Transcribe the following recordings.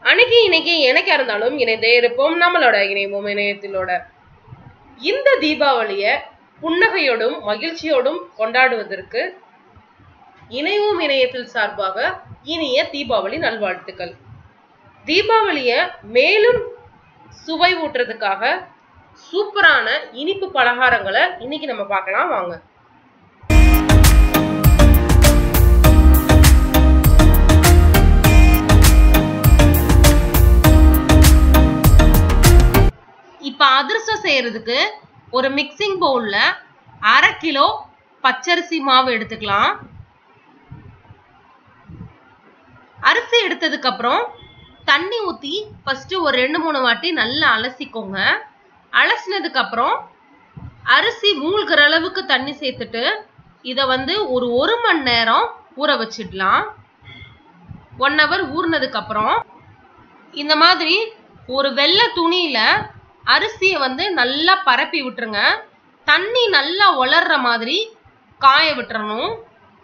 அன்னைக்கு இன்னைக்கு எனக்கா இருந்தாலும் இணைந்தே இருப்போம் நம்மளோட இணைவோம் இணையத்திலோட இந்த தீபாவளிய புன்னகையோடும் மகிழ்ச்சியோடும் கொண்டாடுவதற்கு இணைவோம் இணையத்தில் சார்பாக இனிய தீபாவளி நல்வாழ்த்துக்கள் தீபாவளிய மேலும் சுவை ஊட்டுறதுக்காக சூப்பரான இனிப்பு பலகாரங்களை இன்னைக்கு நம்ம பார்க்கலாம் வாங்க இப்ப அதிரசம் செய்யறதுக்கு ஒரு மிக்சிங் பவுல்ல அரை கிலோ பச்சரிசி மாவு எடுத்துக்கலாம் அரிசி எடுத்ததுக்கு அப்புறம் தண்ணி ஊத்தி ஃபர்ஸ்ட் ஒரு ரெண்டு மூணு வாட்டி நல்லா அலசிக்கோங்க அலசினதுக்கு அப்புறம் அரிசி மூழ்கிற அளவுக்கு தண்ணி சேர்த்துட்டு இதை வந்து ஒரு ஒரு மணி நேரம் ஊற வச்சிடலாம் ஒன் ஹவர் ஊறினதுக்கு அப்புறம் இந்த மாதிரி ஒரு வெள்ளை துணியில அரிசியை வந்து நல்லா பரப்பி விட்டுருங்க தண்ணி நல்லா உலர்ற மாதிரி காய விட்டுறணும்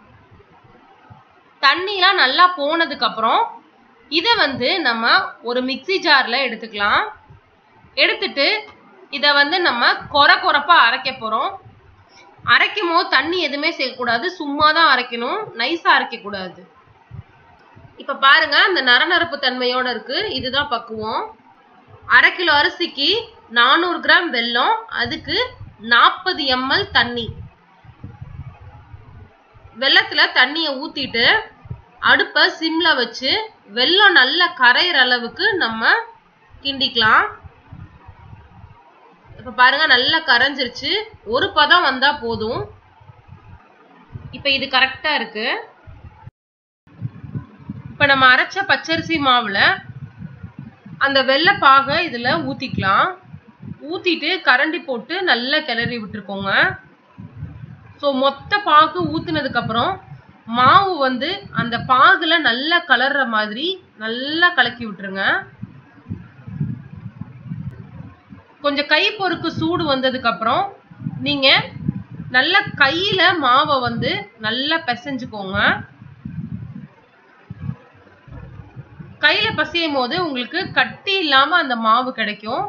தண்ணிலாம் நல்லா போனதுக்கு அப்புறம் இதை வந்து நம்ம ஒரு மிக்சி ஜார்ல எடுத்துக்கலாம் எடுத்துட்டு இதை வந்து நம்ம கொர கொரப்பா அரைக்க போறோம் அரைக்கும் போது தண்ணி எதுவுமே சேர்க்கக்கூடாது சும்மா தான் அரைக்கணும் நைஸா அரைக்க கூடாது இப்ப பாருங்க அந்த நரநரப்பு தன்மையோட இருக்கு இதுதான் பக்குவம் அரை கிலோ அரிசிக்கு நானூறு கிராம் வெல்லம் அதுக்கு நாற்பது எம்எல் தண்ணி வெள்ளத்துல தண்ணியை ஊத்திட்டு அடுப்பை சிம்ல வச்சு வெல்லம் நல்லா கரையிற அளவுக்கு நம்ம கிண்டிக்கலாம் இப்ப பாருங்க நல்லா கரைஞ்சிருச்சு ஒரு பதம் வந்தா போதும் இப்ப இது கரெக்டா இருக்கு இப்ப நம்ம அரைச்ச பச்சரிசி மாவுல அந்த வெள்ளை பாகை இதுல ஊத்திக்கலாம் ஊத்திட்டு கரண்டி போட்டு நல்லா கிளறி விட்டுருக்கோங்க ஸோ மொத்த பாகு ஊத்துனதுக்கு அப்புறம் மாவு வந்து அந்த பாகுல நல்லா கலர்ற மாதிரி நல்லா கலக்கி விட்டுருங்க கொஞ்சம் கை பொறுக்கு சூடு வந்ததுக்கு அப்புறம் நீங்க நல்ல கையில மாவை வந்து நல்லா பிசைஞ்சுக்கோங்க கையில பசையும் போது உங்களுக்கு கட்டி இல்லாம அந்த மாவு கிடைக்கும்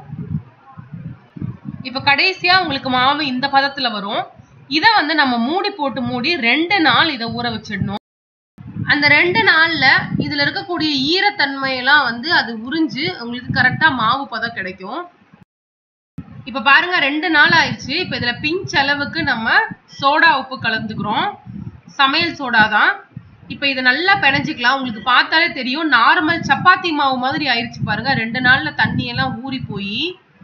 இப்ப கடைசியா உங்களுக்கு மாவு இந்த பதத்துல வரும் இத வந்து நம்ம மூடி போட்டு மூடி ரெண்டு நாள் இதை ஊற வச்சிடணும் அந்த ரெண்டு நாள்ல இதுல இருக்கக்கூடிய ஈரத்தன்மையெல்லாம் வந்து அது உறிஞ்சு உங்களுக்கு கரெக்டா மாவு பதம் கிடைக்கும் இப்ப பாருங்க ரெண்டு நாள் ஆயிடுச்சு இப்ப இதுல பிஞ்ச் அளவுக்கு நம்ம சோடா உப்பு கலந்துக்கிறோம் சமையல் சோடா தான் இப்ப இதை நல்லா பிணைஞ்சிக்கலாம் உங்களுக்கு பார்த்தாலே தெரியும் நார்மல் சப்பாத்தி மாவு மாதிரி ஆயிடுச்சு பாருங்க ரெண்டு நாள்ல தண்ணி எல்லாம் ஊறி போய்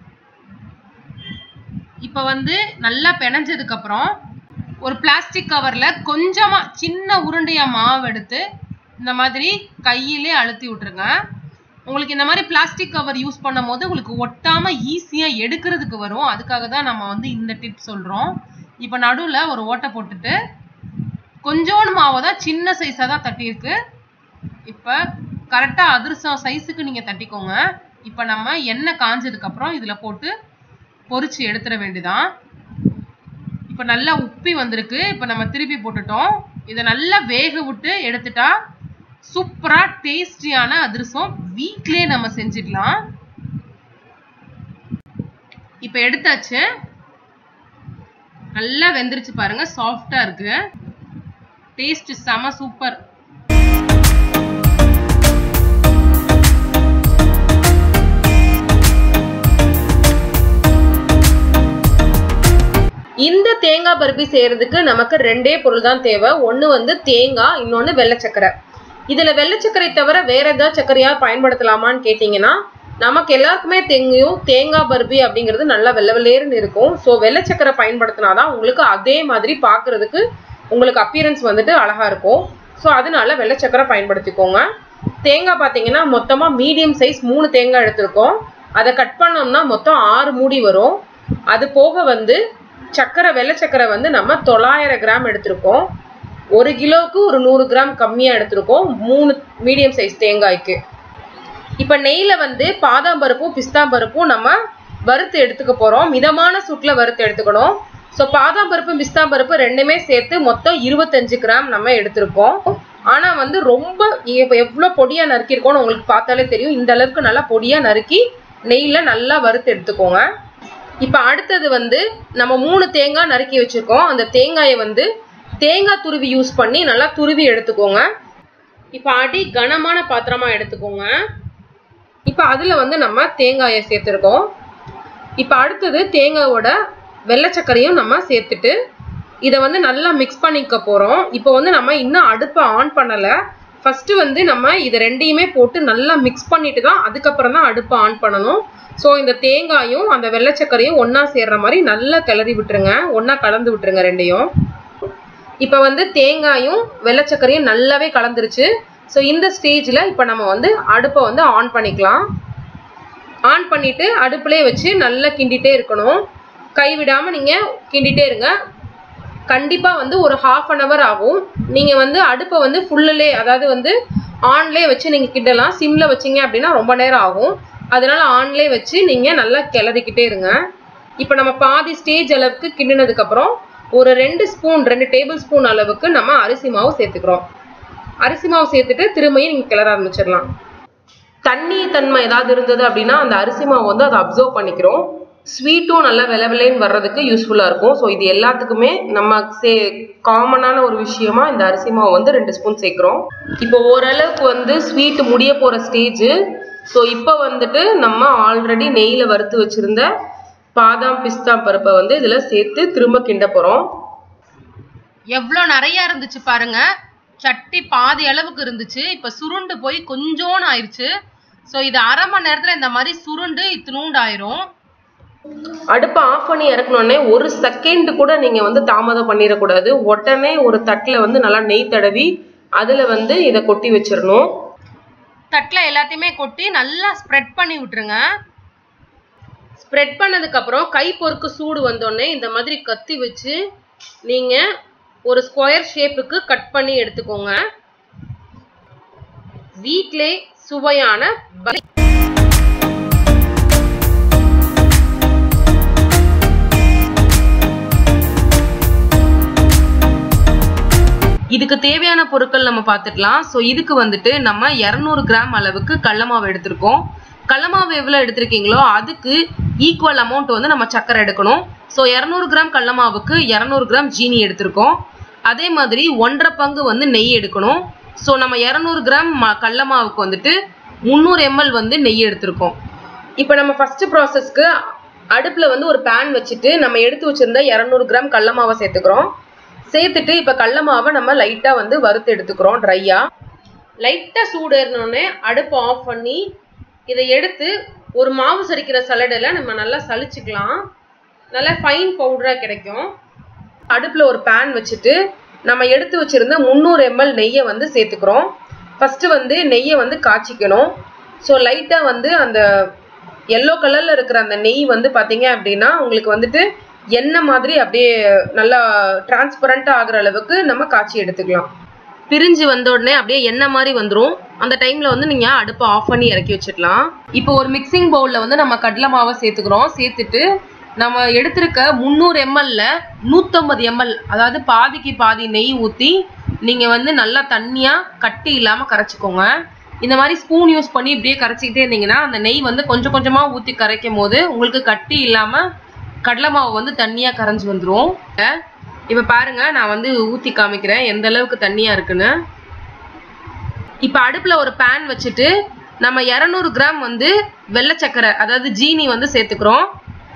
இப்ப வந்து நல்லா பிணைஞ்சதுக்கு அப்புறம் ஒரு பிளாஸ்டிக் கவர்ல கொஞ்சமா சின்ன உருண்டையா மாவு எடுத்து இந்த மாதிரி கையிலே அழுத்தி விட்டுருங்க உங்களுக்கு இந்த மாதிரி பிளாஸ்டிக் கவர் யூஸ் பண்ணும் போது உங்களுக்கு ஒட்டாம ஈஸியா எடுக்கிறதுக்கு வரும் அதுக்காக தான் நம்ம வந்து இந்த டிப் சொல்றோம் இப்ப நடுவுல ஒரு ஓட்டை போட்டுட்டு கொஞ்சோண்டு மாவை தான் சின்ன சைஸாக தான் தட்டியிருக்கு இப்போ கரெக்டாக அதிரசம் சைஸுக்கு நீங்கள் தட்டிக்கோங்க இப்போ நம்ம எண்ணெய் காஞ்சதுக்கப்புறம் இதில் போட்டு பொரிச்சு எடுத்துட வேண்டியதான் இப்போ நல்லா உப்பி வந்திருக்கு இப்போ நம்ம திருப்பி போட்டுட்டோம் இதை நல்லா வேக விட்டு எடுத்துட்டா சூப்பராக டேஸ்டியான அதிரசம் வீட்லேயே நம்ம செஞ்சுக்கலாம் இப்போ எடுத்தாச்சு நல்லா வெந்துருச்சு பாருங்க சாஃப்டா இருக்கு டேஸ்ட் செம சூப்பர் இந்த தேங்காய் பருப்பி செய்யறதுக்கு நமக்கு ரெண்டே பொருள் தான் தேவை ஒன்று வந்து தேங்காய் இன்னொன்று வெள்ளை சக்கரை இதில் வெள்ளை சக்கரை தவிர வேற ஏதாவது சர்க்கரையா பயன்படுத்தலாமான்னு கேட்டிங்கன்னா நமக்கு எல்லாருக்குமே தெரியும் தேங்காய் பருப்பி அப்படிங்கிறது நல்லா வெள்ளை வெள்ளையர்னு இருக்கும் ஸோ வெள்ளை சக்கரை பயன்படுத்தினாதான் உங்களுக்கு அதே மாதிரி பார்க்கறதுக்கு உங்களுக்கு அப்பியரன்ஸ் வந்துட்டு அழகா இருக்கும் ஸோ அதனால வெள்ளை சக்கரை பயன்படுத்திக்கோங்க தேங்காய் பார்த்தீங்கன்னா மொத்தமாக மீடியம் சைஸ் மூணு தேங்காய் எடுத்திருக்கோம் அதை கட் பண்ணோம்னா மொத்தம் ஆறு மூடி வரும் அது போக வந்து சக்கரை வெள்ளை சக்கரை வந்து நம்ம தொள்ளாயிரம் கிராம் எடுத்திருக்கோம் ஒரு கிலோவுக்கு ஒரு நூறு கிராம் கம்மியாக எடுத்திருக்கோம் மூணு மீடியம் சைஸ் தேங்காய்க்கு இப்போ நெய்யில் வந்து பாதாம் பருப்பும் பிஸ்தாம் பருப்பும் நம்ம வறுத்து எடுத்துக்க போகிறோம் மிதமான சூட்டில் வறுத்து எடுத்துக்கணும் ஸோ பாதாம் பருப்பு பிஸ்தாம் பருப்பு ரெண்டுமே சேர்த்து மொத்தம் இருபத்தஞ்சு கிராம் நம்ம எடுத்திருக்கோம் ஆனா வந்து ரொம்ப இப்ப எவ்வளவு பொடியா நறுக்கியிருக்கோம்னு உங்களுக்கு பார்த்தாலே தெரியும் இந்த அளவுக்கு நல்லா பொடியா நறுக்கி நெய்ல நல்லா வறுத்து எடுத்துக்கோங்க இப்ப அடுத்தது வந்து நம்ம மூணு தேங்காய் நறுக்கி வச்சிருக்கோம் அந்த தேங்காயை வந்து தேங்காய் துருவி யூஸ் பண்ணி நல்லா துருவி எடுத்துக்கோங்க இப்ப அடி கனமான பாத்திரமா எடுத்துக்கோங்க இப்ப அதுல வந்து நம்ம தேங்காயை சேர்த்துருக்கோம் இப்ப அடுத்தது தேங்காயோட வெள்ளை சர்க்கரையும் நம்ம சேர்த்துட்டு இதை வந்து நல்லா மிக்ஸ் பண்ணிக்க போறோம் இப்போ வந்து நம்ம இன்னும் அடுப்பை ஆன் பண்ணல ஃபர்ஸ்ட் வந்து நம்ம இது ரெண்டையுமே போட்டு நல்லா மிக்ஸ் பண்ணிட்டு தான் அதுக்கப்புறம் தான் அடுப்பை ஆன் பண்ணணும் ஸோ இந்த தேங்காயும் அந்த வெள்ளை சர்க்கரையும் ஒன்றா சேர்ற மாதிரி நல்லா கிளறி விட்டுருங்க ஒன்றா கலந்து விட்டுருங்க ரெண்டையும் இப்போ வந்து தேங்காயும் வெள்ளை சர்க்கரையும் நல்லாவே கலந்துருச்சு ஸோ இந்த ஸ்டேஜில் இப்போ நம்ம வந்து அடுப்பை வந்து ஆன் பண்ணிக்கலாம் ஆன் பண்ணிட்டு அடுப்புலேயே வச்சு நல்லா கிண்டிட்டே இருக்கணும் கைவிடாமல் நீங்கள் கிண்டிட்டே இருங்க கண்டிப்பாக வந்து ஒரு ஹாஃப் அன் ஹவர் ஆகும் நீங்கள் வந்து அடுப்பை வந்து ஃபுல்லுலே அதாவது வந்து ஆன்லேயே வச்சு நீங்கள் கிண்டலாம் சிம்மில் வச்சிங்க அப்படின்னா ரொம்ப நேரம் ஆகும் அதனால ஆன்லேயே வச்சு நீங்கள் நல்லா கிளறிக்கிட்டே இருங்க இப்போ நம்ம பாதி ஸ்டேஜ் அளவுக்கு கிண்டினதுக்கப்புறம் ஒரு ரெண்டு ஸ்பூன் ரெண்டு டேபிள் ஸ்பூன் அளவுக்கு நம்ம அரிசி மாவு சேர்த்துக்கிறோம் அரிசி மாவு சேர்த்துட்டு திரும்பியும் நீங்கள் கிளற ஆரம்பிச்சிடலாம் தண்ணி தன்மை ஏதாவது இருந்தது அப்படின்னா அந்த அரிசி மாவு வந்து அதை அப்சர்வ் பண்ணிக்கிறோம் ஸ்வீட்டும் நல்லா வில விலைன்னு வர்றதுக்கு யூஸ்ஃபுல்லாக இருக்கும் ஸோ இது எல்லாத்துக்குமே நம்ம சே காமனான ஒரு விஷயமா இந்த அரிசி மாவு வந்து ரெண்டு ஸ்பூன் சேர்க்குறோம் இப்போ ஓரளவுக்கு வந்து ஸ்வீட் முடிய போகிற ஸ்டேஜ் ஸோ இப்போ வந்துட்டு நம்ம ஆல்ரெடி நெய்யில் வறுத்து வச்சுருந்த பாதாம் பிஸ்தா பருப்பை வந்து இதில் சேர்த்து திரும்ப கிண்ட போகிறோம் எவ்வளோ நிறைய இருந்துச்சு பாருங்க சட்டி பாதி அளவுக்கு இருந்துச்சு இப்ப சுருண்டு போய் கொஞ்சோன்னு ஆயிருச்சு ஸோ இது அரை மணி நேரத்துல இந்த மாதிரி சுருண்டு இத்தினூண்டு ஆயிரும் அடுப்பை ஆஃப் பண்ணி இறக்கணுன்னே ஒரு செகண்ட் கூட நீங்கள் வந்து தாமதம் பண்ணிடக்கூடாது உடனே ஒரு தட்டில் வந்து நல்லா நெய் தடவி அதில் வந்து இதை கொட்டி வச்சிடணும் தட்டில் எல்லாத்தையுமே கொட்டி நல்லா ஸ்ப்ரெட் பண்ணி விட்டுருங்க ஸ்ப்ரெட் பண்ணதுக்கப்புறம் கை பொறுக்கு சூடு வந்தோடனே இந்த மாதிரி கத்தி வச்சு நீங்கள் ஒரு ஸ்கொயர் ஷேப்புக்கு கட் பண்ணி எடுத்துக்கோங்க வீட்டிலே சுவையான ப- இதுக்கு தேவையான பொருட்கள் நம்ம பார்த்துக்கலாம் ஸோ இதுக்கு வந்துட்டு நம்ம இரநூறு கிராம் அளவுக்கு கடல மாவு எடுத்திருக்கோம் கடல மாவு எவ்வளோ எடுத்திருக்கீங்களோ அதுக்கு ஈக்குவல் அமௌண்ட் வந்து நம்ம சக்கரை எடுக்கணும் ஸோ இரநூறு கிராம் கடல மாவுக்கு இரநூறு கிராம் ஜீனி எடுத்திருக்கோம் அதே மாதிரி ஒன்றரை பங்கு வந்து நெய் எடுக்கணும் ஸோ நம்ம இரநூறு கிராம் ம கடல மாவுக்கு வந்துட்டு முந்நூறு எம்எல் வந்து நெய் எடுத்திருக்கோம் இப்போ நம்ம ஃபர்ஸ்ட் ப்ராசஸ்க்கு அடுப்பில் வந்து ஒரு பேன் வச்சுட்டு நம்ம எடுத்து வச்சிருந்த இரநூறு கிராம் கடல மாவை சேர்த்துக்கிறோம் சேர்த்துட்டு இப்போ கடல மாவை நம்ம லைட்டாக வந்து வறுத்து எடுத்துக்கிறோம் ட்ரையாக லைட்டாக சூடு ஏறினோடனே அடுப்பை ஆஃப் பண்ணி இதை எடுத்து ஒரு மாவு சலிக்கிற சலடையில் நம்ம நல்லா சலிச்சுக்கலாம் நல்லா ஃபைன் பவுடராக கிடைக்கும் அடுப்பில் ஒரு பேன் வச்சுட்டு நம்ம எடுத்து வச்சிருந்த முந்நூறு எம்எல் நெய்யை வந்து சேர்த்துக்கிறோம் ஃபஸ்ட்டு வந்து நெய்யை வந்து காய்ச்சிக்கணும் ஸோ லைட்டாக வந்து அந்த எல்லோ கலரில் இருக்கிற அந்த நெய் வந்து பார்த்தீங்க அப்படின்னா உங்களுக்கு வந்துட்டு எண்ணெய் மாதிரி அப்படியே நல்லா டிரான்ஸ்பரண்ட்டாக ஆகுற அளவுக்கு நம்ம காய்ச்சி எடுத்துக்கலாம் பிரிஞ்சு வந்த உடனே அப்படியே எண்ணெய் மாதிரி வந்துடும் அந்த டைமில் வந்து நீங்கள் அடுப்பை ஆஃப் பண்ணி இறக்கி வச்சிடலாம் இப்போ ஒரு மிக்சிங் பவுலில் வந்து நம்ம கடலை மாவை சேர்த்துக்கிறோம் சேர்த்துட்டு நம்ம எடுத்திருக்க முந்நூறு எம்எல்ல நூற்றம்பது எம்எல் அதாவது பாதிக்கு பாதி நெய் ஊற்றி நீங்கள் வந்து நல்லா தண்ணியாக கட்டி இல்லாமல் கரைச்சிக்கோங்க இந்த மாதிரி ஸ்பூன் யூஸ் பண்ணி இப்படியே கரைச்சிக்கிட்டே இருந்தீங்கன்னா அந்த நெய் வந்து கொஞ்சம் கொஞ்சமாக ஊற்றி கரைக்கும் போது உங்களுக்கு கட்டி இல்லாமல் கடலை மாவு வந்து தண்ணியாக கரைஞ்சி வந்துடும் இப்போ பாருங்க நான் வந்து ஊற்றி காமிக்கிறேன் எந்த அளவுக்கு தண்ணியாக இருக்குன்னு இப்போ அடுப்பில் ஒரு பேன் வச்சுட்டு நம்ம இரநூறு கிராம் வந்து வெள்ளை சக்கரை அதாவது ஜீனி வந்து சேர்த்துக்கிறோம்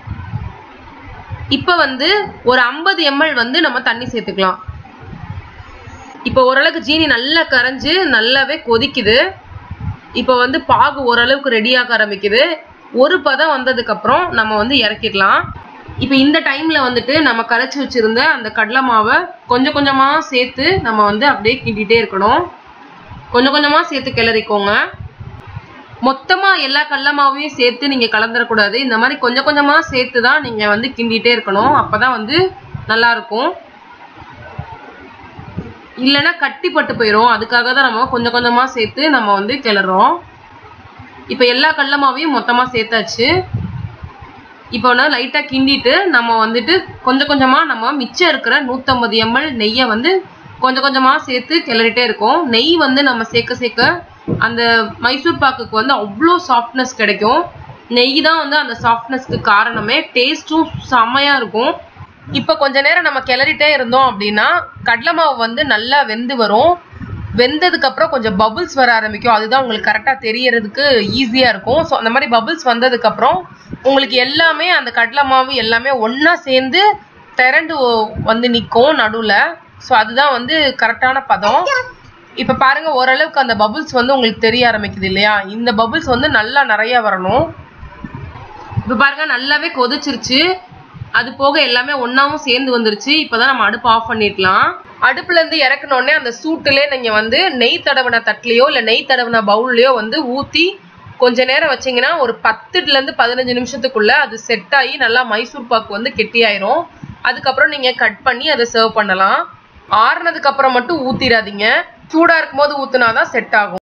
இப்போ வந்து ஒரு ஐம்பது எம்எல் வந்து நம்ம தண்ணி சேர்த்துக்கலாம் இப்போ ஓரளவுக்கு ஜீனி நல்லா கரைஞ்சு நல்லாவே கொதிக்குது இப்போ வந்து பாகு ஓரளவுக்கு ரெடியாக ஆரம்பிக்குது ஒரு பதம் வந்ததுக்கப்புறம் நம்ம வந்து இறக்கிடலாம் இப்போ இந்த டைமில் வந்துட்டு நம்ம கரைச்சி வச்சுருந்த அந்த கடலை மாவை கொஞ்சம் கொஞ்சமாக சேர்த்து நம்ம வந்து அப்படியே கிண்டிகிட்டே இருக்கணும் கொஞ்சம் கொஞ்சமாக சேர்த்து கிளறிக்கோங்க மொத்தமாக எல்லா கடல மாவையும் சேர்த்து நீங்கள் கலந்துடக்கூடாது இந்த மாதிரி கொஞ்சம் கொஞ்சமாக சேர்த்து தான் நீங்கள் வந்து கிண்டிகிட்டே இருக்கணும் அப்போ தான் வந்து நல்லாயிருக்கும் இல்லைன்னா கட்டி பட்டு போயிடும் அதுக்காக தான் நம்ம கொஞ்சம் கொஞ்சமாக சேர்த்து நம்ம வந்து கிளறோம் இப்போ எல்லா கடல மாவையும் மொத்தமாக சேர்த்தாச்சு இப்போ வந்து லைட்டாக கிண்டிட்டு நம்ம வந்துட்டு கொஞ்சம் கொஞ்சமாக நம்ம மிச்சம் இருக்கிற நூற்றம்பது எம்எல் நெய்யை வந்து கொஞ்சம் கொஞ்சமா சேர்த்து கிளறிட்டே இருக்கோம் நெய் வந்து நம்ம சேர்க்க சேர்க்க அந்த மைசூர் பாக்குக்கு வந்து அவ்வளோ சாஃப்ட்னஸ் கிடைக்கும் நெய் தான் வந்து அந்த சாஃப்ட்னஸ்க்கு காரணமே டேஸ்ட்டும் செம்மையா இருக்கும் இப்போ கொஞ்ச நேரம் நம்ம கிளறிட்டே இருந்தோம் அப்படின்னா கடலை மாவு வந்து நல்லா வெந்து வரும் வெந்ததுக்கு அப்புறம் கொஞ்சம் பபுள்ஸ் வர ஆரம்பிக்கும் அதுதான் உங்களுக்கு கரெக்டாக தெரியறதுக்கு ஈஸியாக இருக்கும் ஸோ அந்த மாதிரி பபுள்ஸ் வந்ததுக்கு அப்புறம் உங்களுக்கு எல்லாமே அந்த கடலை மாவு எல்லாமே ஒன்றா சேர்ந்து திரண்டு ஒ- வந்து நிற்கும் நடுவில் ஸோ அதுதான் வந்து கரெக்டான பதம் இப்போ பாருங்க ஓரளவுக்கு அந்த பபுள்ஸ் வந்து உங்களுக்கு தெரிய ஆரம்பிக்குது இல்லையா இந்த பபுள்ஸ் வந்து நல்லா நிறைய வரணும் இப்போ பாருங்க நல்லாவே கொதிச்சிருச்சு அது போக எல்லாமே ஒண்ணாவும் சேர்ந்து வந்துருச்சு இப்போதான் நம்ம அடுப்பு ஆஃப் பண்ணிடலாம் அடுப்புல இருந்து இறக்குன உடனே அந்த சூட்டுலே நீங்க வந்து நெய் தடவின தட்டுலயோ இல்ல நெய் தடவின பவுல்லயோ வந்து ஊத்தி கொஞ்ச நேரம் வச்சீங்கன்னா ஒரு பத்துல இருந்து பதினஞ்சு நிமிஷத்துக்குள்ள அது செட் ஆகி நல்லா மைசூர் பாக்கு வந்து கெட்டியாயிரும் அதுக்கப்புறம் நீங்க கட் பண்ணி அதை சர்வ் பண்ணலாம் ஆறுனதுக்கு அப்புறம் மட்டும் ஊத்திடாதீங்க சூடா இருக்கும்போது ஊத்துனாதான் செட் ஆகும்